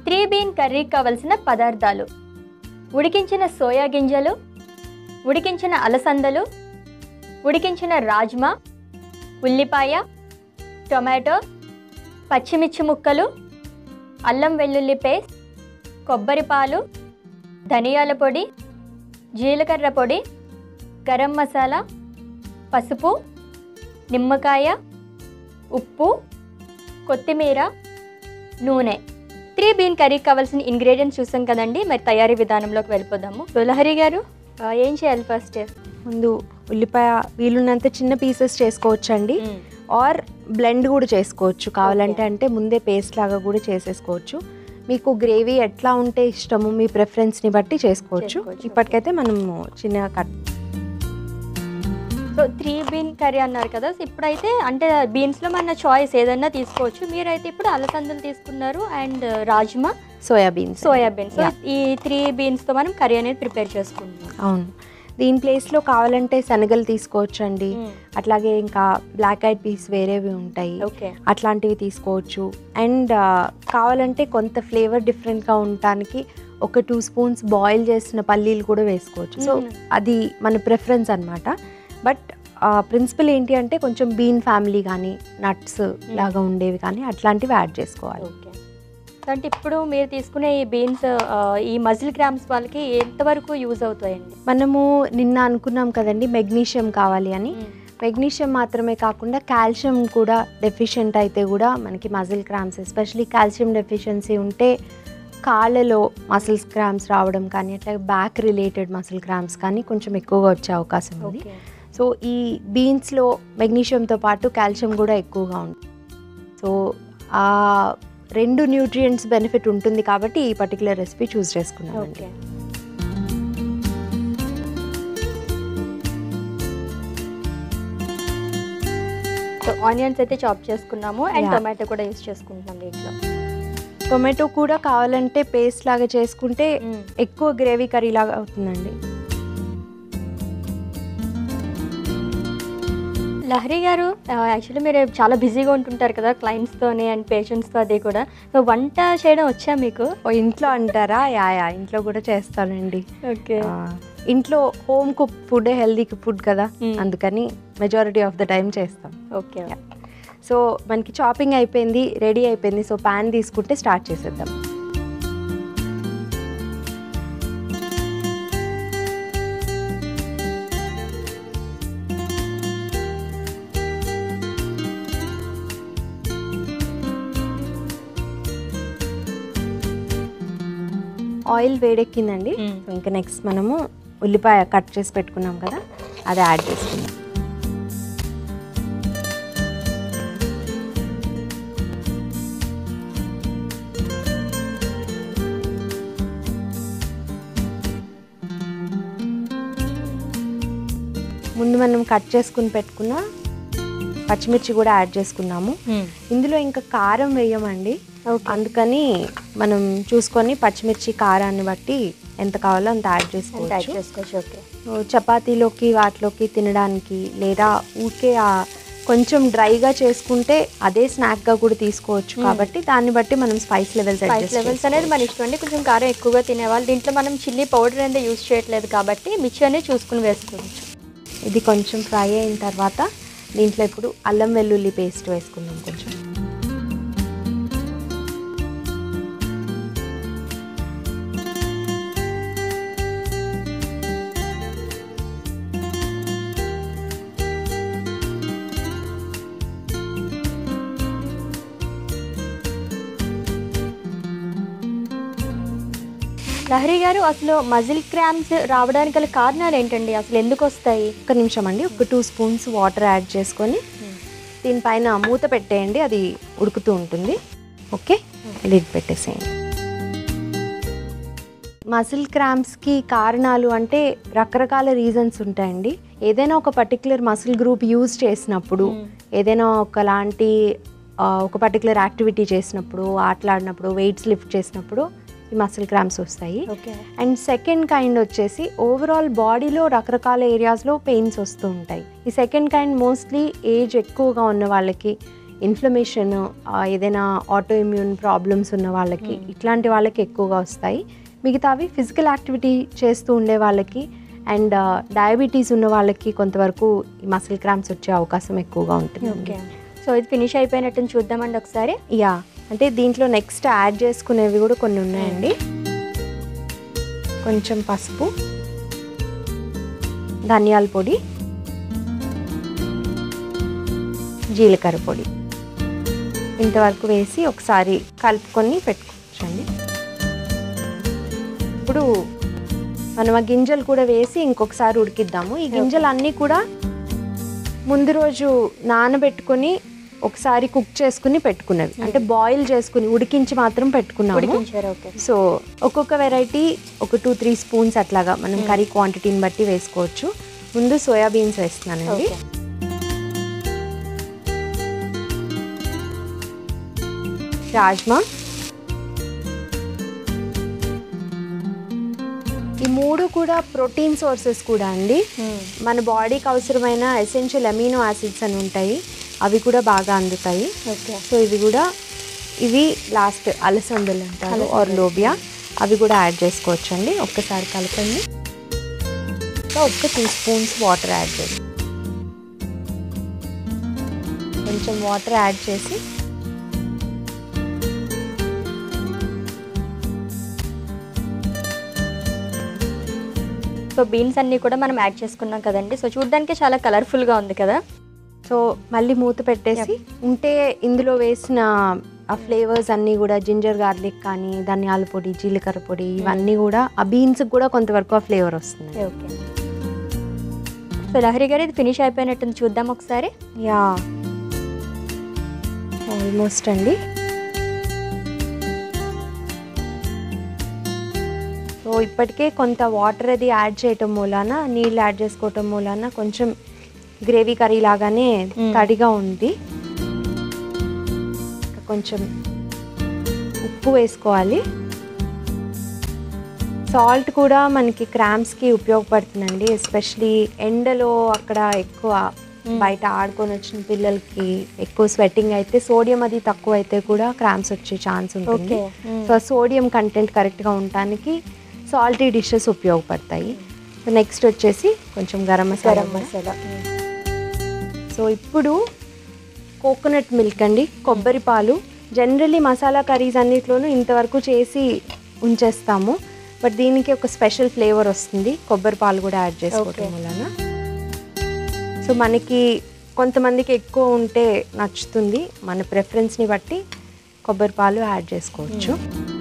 Three been కర్రీకి కావలసిన పదార్థాలు ఉడికించిన సోయా గింజలు ఉడికించిన అలసందలు ఉడికించిన రాజ్మా ఉల్లిపాయ టొమాటో పచ్చిమిర్చి ముక్కలు అల్లం వెల్లుల్లి పేస్ట్ కొబ్బరి పాలు ధనియాల పొడి జీలకర్ర పొడి గరం మసాలా పసుపు నిమ్మకాయ ఉప్పు కొత్తిమీర నూనె త్రీ బీన్ కర్రీకి కావాల్సిన ఇంగ్రీడియంట్స్ చూసాం కదండి మరి తయారీ విధానంలోకి వెళ్ళిపోదాము లహరి గారు ఆ, ఏం చేయాలి ఫస్ట్ ముందు ఉల్లిపాయ వీలున్నంత చిన్న పీసెస్ చేసుకోవచ్చండి ఆర్ బ్లెండ్ కూడా చేసుకోవచ్చు కావాలంటే అంటే ముందే పేస్ట్ లాగా కూడా చేసేసుకోవచ్చు మీకు గ్రేవీ ఎట్లా ఉంటే ఇష్టము మీ ప్రిఫరెన్స్ని బట్టి చేసుకోవచ్చు చేసుకోవచ్చు, ఇప్పటికైతే మనము చిన్నగా cut so three bean curry అన్నారు కదా సో ఇప్పుడైతే అంటే బీన్స్లో మన చాయిస్ ఏదన్నా తీసుకోవచ్చు మీరైతే ఇప్పుడు అలసందలు తీసుకున్నారు and rajma soybeans soybean so Yeah. ఈ త్రీ బీన్స్తో మనం కర్రీ అనేది ప్రిపేర్ చేసుకుంటున్నాం అవును దీని ప్లేస్లో కావాలంటే శనగలు తీసుకోవచ్చు అండి అట్లాగే ఇంకా బ్లాక్ ఐడ్ పీస్ వేరేవి ఉంటాయి ఓకే అట్లాంటివి తీసుకోవచ్చు అండ్ కావాలంటే కొంత ఫ్లేవర్ డిఫరెంట్గా ఉండటానికి ఒక టూ స్పూన్స్ బాయిల్ చేసిన పల్లీలు కూడా వేసుకోవచ్చు సో Mhm. అది మన ప్రిఫరెన్స్ అనమాట బట్ ప్రిన్సిపల్ ఏంటి అంటే కొంచెం బీన్ ఫ్యామిలీ కానీ నట్స్ లాగా ఉండేవి కానీ అట్లాంటివి యాడ్ చేసుకోవాలి ఓకే అంటే ఇప్పుడు మీరు తీసుకునే ఈ బీన్స్ ఈ మజిల్ గ్రామ్స్ వాళ్ళకి ఎంతవరకు యూజ్ అవుతాయండి మనము నిన్న అనుకున్నాం కదండి మెగ్నీషియం కావాలి అని మెగ్నీషియం మాత్రమే కాకుండా కాల్షియం కూడా డెఫిషియెంట్ అయితే కూడా మనకి muscle cramps especially calcium deficiency ఉంటే కాళ్ళలో మసిల్స్ క్రామ్స్ రావడం కానీ అట్లా బ్యాక్ రిలేటెడ్ మసిల్ క్రామ్స్ కానీ కొంచెం ఎక్కువగా వచ్చే అవకాశం ఉంది ఓకే సో ఈ బీన్స్లో మెగ్నీషియంతో పాటు కాల్షియం కూడా ఎక్కువగా ఉంది సో ఆ రెండు న్యూట్రియంట్స్ బెనిఫిట్ ఉంటుంది కాబట్టి ఈ పర్టికులర్ రెసిపీ చూస్ చేసుకున్నామండి ఓకే సో ఆనియన్స్ అయితే చాప్ చేసుకున్నాము అండ్ Yeah. టొమాటో కూడా యూస్ చేసుకుంటున్నాం దీంట్లో టొమాటో కూడా కావాలంటే పేస్ట్ లాగా చేసుకుంటే ఎక్కువ గ్రేవీ కర్రీ లాగా అవుతుందండి లహరి గారు యాక్చువల్లీ మీరు చాలా బిజీగా ఉంటుంటారు కదా క్లయింట్స్తోని అండ్ పేషెంట్స్తో అది కూడా సో వంట చేయడం వచ్చా మీకు ఓ ఇంట్లో అంటారా యా యా ఇంట్లో కూడా చేస్తానండి ఓకే ఆ, ఇంట్లో home cook food healthy food కదా Mm. అందుకని మెజారిటీ ఆఫ్ ద టైం చేస్తాం ఓకే సో మనకి చాపింగ్ అయిపోయింది రెడీ అయిపోయింది సో ప్యాన్ తీసుకుంటే స్టార్ట్ చేసేద్దాం ఆయిల్ వేడెక్కిందండి Mm. సో ఇంకా నెక్స్ట్ మనము ఉల్లిపాయ కట్ చేసి పెట్టుకున్నాం కదా అది యాడ్ చేసుకుందాం ముందు మనం కట్ చేసుకుని పెట్టుకున్న పచ్చిమిర్చి కూడా యాడ్ చేసుకున్నాము ఇందులో ఇంకా కారం వేయమండి ఓకే అందుకని మనం చూసుకొని పచ్చిమిర్చి కారాన్ని బట్టి ఎంత కావాలో అంత యాడ్ యాడ్ చేసుకోవచ్చు చేసుకోవచ్చు ఓకే సో చపాతీలోకి వాటిలోకి తినడానికి లేదా ఊరికే ఆ కొంచెం డ్రైగా చేసుకుంటే అదే స్నాక్గా కూడా తీసుకోవచ్చు Hmm. కాబట్టి దాన్ని బట్టి మనం స్పైస్ లెవెల్స్ స్పైస్ లెవెల్స్ అనేది మన ఇష్టం అండి కొంచెం కారం ఎక్కువగా తినేవాళ్ళు దీంట్లో మనం చిల్లీ పౌడర్ అనేది యూస్ చేయట్లేదు కాబట్టి మిర్చి అనేది చూసుకుని వేసుకోవచ్చు ఇది కొంచెం ఫ్రై అయిన తర్వాత దీంట్లో ఇప్పుడు అల్లం వెల్లుల్లి పేస్ట్ వేసుకుందాం కొంచెం లహరి గారు అసలు మజిల్ క్రామ్స్ రావడానికి గల కారణాలు ఏంటండి అసలు ఎందుకు వస్తాయి ఒక నిమిషం అండి ఒక టూ స్పూన్స్ వాటర్ యాడ్ చేసుకొని దీనిపైన మూత పెట్టేయండి అది ఉడుకుతూ ఉంటుంది ఓకే లిడ్ పెట్టేసేయండి మసిల్ క్రాంప్స్కి కారణాలు అంటే రకరకాల రీజన్స్ ఉంటాయండి ఏదైనా ఒక పర్టికులర్ మసిల్ గ్రూప్ యూజ్ చేసినప్పుడు ఏదైనా ఒకలాంటి ఆ, ఒక పర్టికులర్ యాక్టివిటీ చేసినప్పుడు ఆటలాడినప్పుడు వెయిట్స్ లిఫ్ట్ చేసినప్పుడు ఈ మసిల్ క్రాంప్స్ వస్తాయి ఓకే అండ్ సెకండ్ కైండ్ వచ్చేసి ఓవరాల్ బాడీలో రకరకాల ఏరియాస్లో పెయిన్స్ వస్తూ ఉంటాయి ఈ సెకండ్ కైండ్ మోస్ట్లీ ఏజ్ ఎక్కువగా ఉన్న వాళ్ళకి ఇన్ఫ్లమేషన్ ఏదైనా ఆటో ఇమ్యూన్ ప్రాబ్లమ్స్ ఉన్న వాళ్ళకి ఇట్లాంటి వాళ్ళకి ఎక్కువగా వస్తాయి మిగతావి ఫిజికల్ యాక్టివిటీ చేస్తూ ఉండే వాళ్ళకి అండ్ డయాబెటీస్ ఉన్న వాళ్ళకి కొంతవరకు ఈ మసిల్ క్రాంప్స్ వచ్చే అవకాశం ఎక్కువగా ఉంటుంది ఓకే సో ఇది ఫినిష్ అయిపోయినట్టు చూద్దామండి ఒకసారి యా అంటే దీంట్లో నెక్స్ట్ యాడ్ చేసుకునేవి కూడా కొన్ని ఉన్నాయండి కొంచెం పసుపు ధనియాల పొడి జీలకర్ర పొడి ఇంతవరకు వేసి ఒకసారి కలుపుకొని పెట్టుకోవచ్చండి ఇప్పుడు మనం ఆ గింజలు కూడా వేసి ఇంకొకసారి ఉడికిద్దాము ఈ గింజలు అన్నీ కూడా ముందు రోజు నానబెట్టుకొని ఒకసారి కుక్ చేసుకుని పెట్టుకున్నవి అంటే బాయిల్ చేసుకుని ఉడికించి మాత్రం పెట్టుకున్నాము ఉడికించారు ఓకే సో ఒక్కొక్క వెరైటీ ఒక టూ త్రీ స్పూన్స్ అట్లాగా మనం కర్రీ క్వాంటిటీని బట్టి వేసుకోవచ్చు ముందు సోయా బీన్స్ వేస్తున్నానండి ఓకే రాజ్మా ఈ మూడు కూడా ప్రోటీన్ సోర్సెస్ కూడా అండి మన బాడీకి అవసరమైన ఎసెన్షియల్ అమీనో యాసిడ్స్ అని ఉంటాయి అవి కూడా బాగా అందుతాయి ఓకే సో ఇవి కూడా ఇవి లాస్ట్ అలసందలు అంటారు ఆర్ లోబియా అవి కూడా యాడ్ చేసుకోవచ్చండి ఒక్కసారి కలపండి ఇంకా ఒక్క టూ స్పూన్స్ వాటర్ యాడ్ చేసి కొంచెం వాటర్ యాడ్ చేసి సో బీన్స్ అన్నీ కూడా మనం యాడ్ చేసుకున్నాం కదండి సో చూడడానికి చాలా కలర్ఫుల్గా ఉంది కదా సో మళ్ళీ మూత పెట్టేసి ఉంటే ఇందులో వేసిన ఆ ఫ్లేవర్స్ అన్నీ కూడా జింజర్ గార్లిక్ కానీ ధనియాల పొడి జీలకర్ర పొడి ఇవన్నీ కూడా ఆ బీన్స్కి కూడా కొంతవరకు ఆ ఫ్లేవర్ వస్తుంది ఓకే సో లహరి గారు ఇది ఫినిష్ అయిపోయినట్టుంది చూద్దాం ఒకసారి యా ఆల్మోస్ట్ అండి సో ఇప్పటికే కొంత వాటర్ అది యాడ్ చేయటం మూలాన నీళ్ళు యాడ్ చేసుకోవటం మూలాన కొంచెం గ్రేవీ కర్రీ లాగానే Mm. తడిగా ఉంది ఇంకా కొంచెం ఉప్పు వేసుకోవాలి సాల్ట్ కూడా మనకి క్రామ్స్కి ఉపయోగపడుతుందండి ఎస్పెషలీ ఎండలో అక్కడ ఎక్కువ Mm. బయట ఆడుకొని వచ్చిన పిల్లలకి ఎక్కువ స్వెట్టింగ్ అయితే సోడియం అది తక్కువ అయితే కూడా క్రామ్స్ వచ్చే ఛాన్స్ ఉంటుంది ఓకే సో సోడియం కంటెంట్ కరెక్ట్గా ఉండటానికి సాల్టీ డిషెస్ ఉపయోగపడతాయి సో నెక్స్ట్ వచ్చేసి కొంచెం గరం మసాలా గరం కూడా. మసాలా సో ఇప్పుడు కోకోనట్ మిల్క్ అండి కొబ్బరి పాలు జనరల్లీ మసాలా కర్రీస్ అన్నిట్లోనూ ఇంతవరకు చేసి ఉంచేస్తాము బట్ దీనికి ఒక స్పెషల్ ఫ్లేవర్ వస్తుంది కొబ్బరి పాలు కూడా యాడ్ చేసుకోవటం Okay. వలన సో మనకి కొంతమందికి ఎక్కువ ఉంటే నచ్చుతుంది మన ప్రిఫరెన్స్ని బట్టి కొబ్బరి పాలు యాడ్ చేసుకోవచ్చు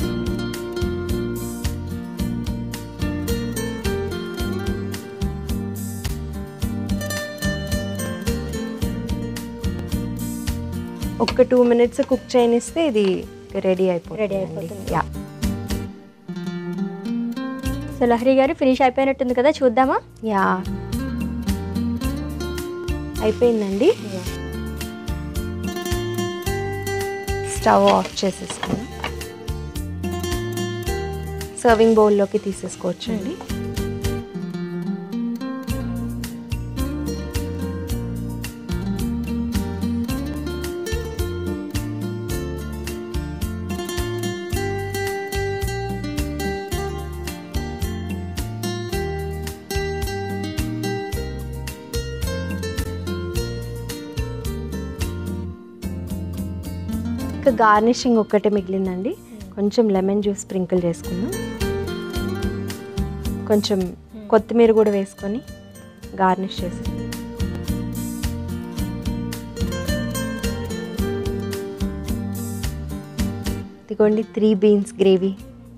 ఒక టూ మినిట్స్ కుక్ చేయనిస్తే ఇది రెడీ అయిపోతుంది Ready అయిపోతుంది. యా సో లహరి గారు ఫినిష్ అయిపోయినట్టుంది కదా చూద్దామా యా అయిపోయిందండి స్టవ్ ఆఫ్ చేసేసుకుని సర్వింగ్ బౌల్లోకి తీసేసుకోవచ్చండి ఇంకా గార్నిషింగ్ ఒక్కటే మిగిలిందండి కొంచెం లెమన్ జ్యూస్ స్ప్రింకిల్ చేసుకుందాం కొంచెం కొత్తిమీర కూడా వేసుకొని గార్నిష్ చేసి ఇదిగోండి three beans gravy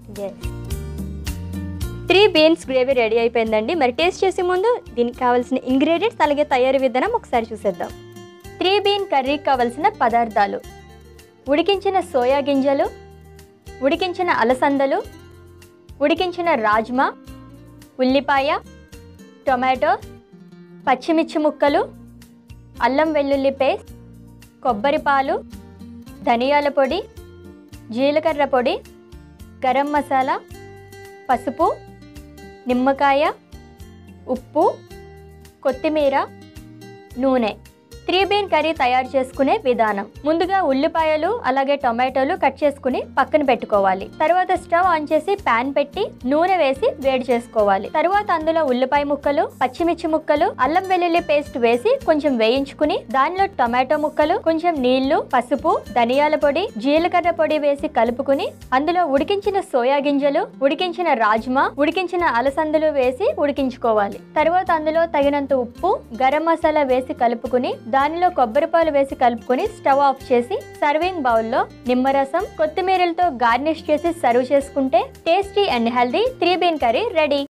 three beans gravy ready అయిపోయిందండి మరి టేస్ట్ చేసే ముందు దీనికి కావాల్సిన ఇంగ్రీడియంట్స్ అలాగే తయారీ విధానం ఒకసారి చూసేద్దాం త్రీ బీన్ కర్రీకి కావాల్సిన పదార్థాలు ఉడికించిన సోయా గింజలు ఉడికించిన అలసందలు ఉడికించిన రాజ్మా ఉల్లిపాయ టొమాటో పచ్చిమిర్చి ముక్కలు అల్లం వెల్లుల్లి పేస్ట్ కొబ్బరి పాలు ధనియాల పొడి జీలకర్ర పొడి గరం మసాలా పసుపు నిమ్మకాయ ఉప్పు కొత్తిమీర నూనె త్రీ బీన్ కర్రీ తయారు చేసుకునే విధానం ముందుగా ఉల్లిపాయలు అలాగే టొమాటోలు కట్ చేసుకుని పక్కన పెట్టుకోవాలి తర్వాత స్టవ్ ఆన్ చేసి పాన్ పెట్టి నూనె వేసి వేడి చేసుకోవాలి తర్వాత అందులో ఉల్లిపాయ ముక్కలు పచ్చిమిర్చి ముక్కలు అల్లం వెల్లుల్లి పేస్ట్ వేసి కొంచెం వేయించుకుని దానిలో టొమాటో ముక్కలు కొంచెం నీళ్లు పసుపు ధనియాల పొడి జీలకర్ర పొడి వేసి కలుపుకుని అందులో ఉడికించిన సోయా గింజలు ఉడికించిన రాజ్మా ఉడికించిన అలసందలు వేసి ఉడికించుకోవాలి తర్వాత అందులో తగినంత ఉప్పు గరం మసాలా వేసి కలుపుకుని దానిలో కొబ్బరిపాలు వేసి కలుపుకుని స్టవ్ ఆఫ్ చేసి సర్వింగ్ బౌల్లో నిమ్మరసం కొత్తిమీరలతో గార్నిష్ చేసి సర్వ్ చేసుకుంటే tasty and healthy three bean curry ready